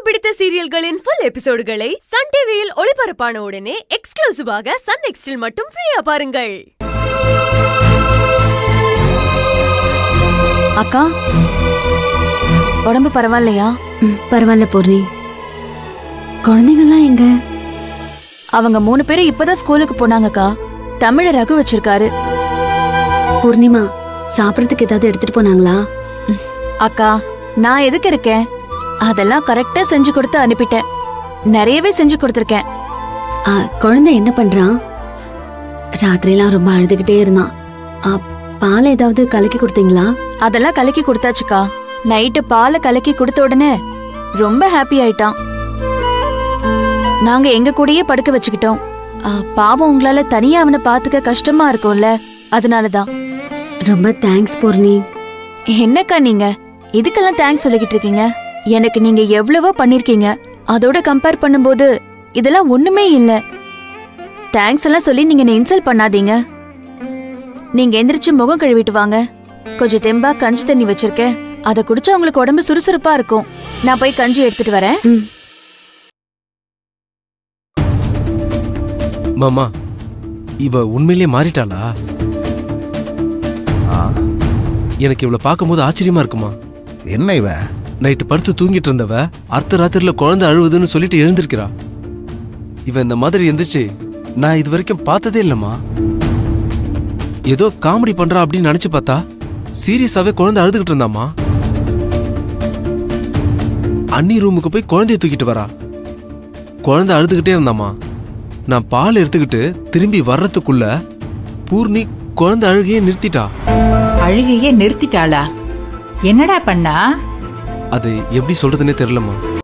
பிடித்த சீரியல்களின் full எபிசோடுகளை Sun டிவியில் ஒளிபரப்பான உடனே எக்ஸ்க்ளூசிவாக சன் நெக்ஸ்டில் மட்டும் ஃப்ரீயா பாருங்கள் அக்கா உடம்பு பரவாயில்லையா ம், பரவாயில்ல பூர்ணி குழந்தைங்கெல்லாம் எங்க அவங்க மூணு பேரும் இப்பதான் ஸ்கூலுக்கு போனாங்கக்கா தமிழ ரகு வச்சிருக்காரு பூர்ணிமா சாப்பிடறதுக்கு ஏதாவது எடுத்துட்டு போனாங்களா அக்கா நான் எதுக்கு இருக்கேன் அதெல்லாம் கரெக்டா செஞ்சு கொடுத்து அனுப்பிட்டேன் நிறையவே செஞ்சு கொடுத்துருக்கேன் ஆ, குழந்தை என்ன பண்றான் ராத்திரிலாம் ரொம்ப அழுதுகிட்டே இருந்தான் ஆ, பால் ஏதாவது கலக்கி கொடுத்தீங்களா அதெல்லாம் கலக்கி கொடுத்தாச்சுக்கா நைட்டு பாலை கலக்கி கொடுத்த உடனே ரொம்ப ஹாப்பி ஆயிட்டான் நாங்க எங்க கூடயே படுக்க வச்சுக்கிட்டோம் ஆ, பாவம் உங்களால தனியா அவனை பாத்துக்க கஷ்டமா இருக்கும்ல அதனாலதான் ரொம்ப தேங்க்ஸ் பூர்ணி என்னக்கா நீங்க இதுக்கெல்லாம் தேங்க்ஸ் சொல்லிக்கிட்டு இருக்கீங்க எனக்கு நீங்க எவ்வளவோ பண்ணிருக்கீங்க அதோட கம்பேர் பண்ணும்போது இதெல்லாம் ஒண்ணுமே இல்ல தேங்க்ஸ் எல்லாம் சொல்லி நீங்க என்ன இன்சல்ட் பண்ணாதீங்க நீங்க எந்திரிச்சு முகம் கழுவிட்டு வாங்க கொஞ்சம் தெம்பா கஞ்சி தண்ணி வச்சிருக்கேன் அதை குடிச்சா உங்களுக்கு உடம்பு சுறுசுறுப்பா இருக்கும் நான் போய் கஞ்சி எடுத்துட்டு வரேன் ம் மாமா இவ உண்மையிலேயே மாறிட்டாளா ஆ, எனக்கு இவளை பார்க்கும்போது ஆச்சரியமா இருக்குமா என்ன இவ நைட்டு படுத்து தூங்கிட்டு இருந்தவ அர்த்த ராத்திரில குழந்தை அழுவுதுன்னு சொல்லிட்டு எழுந்திருக்கிறா இவ இந்த மாதிரி எந்திரிச்சு நான் இது வரைக்கும் பார்த்ததே இல்லம்மா ஏதோ காமெடி பண்றா அப்படின்னு நினைச்சு பார்த்தா சீரியஸாவே குழந்தை அழுதுகிட்டு இருந்தாமா அண்ணி ரூமுக்கு போய் குழந்தைய தூக்கிட்டு வரா குழந்தை அழுதுகிட்டே இருந்தாமா நான் பால் எடுத்துக்கிட்டு திரும்பி வர்றதுக்குள்ள பூர்ணி குழந்தை அழுகையே நிறுத்திட்டா அழுகையே நிறுத்திட்டாளா என்னடா பண்ணா அது எப்படி சொல்றதுன்னே தெரியலம்மா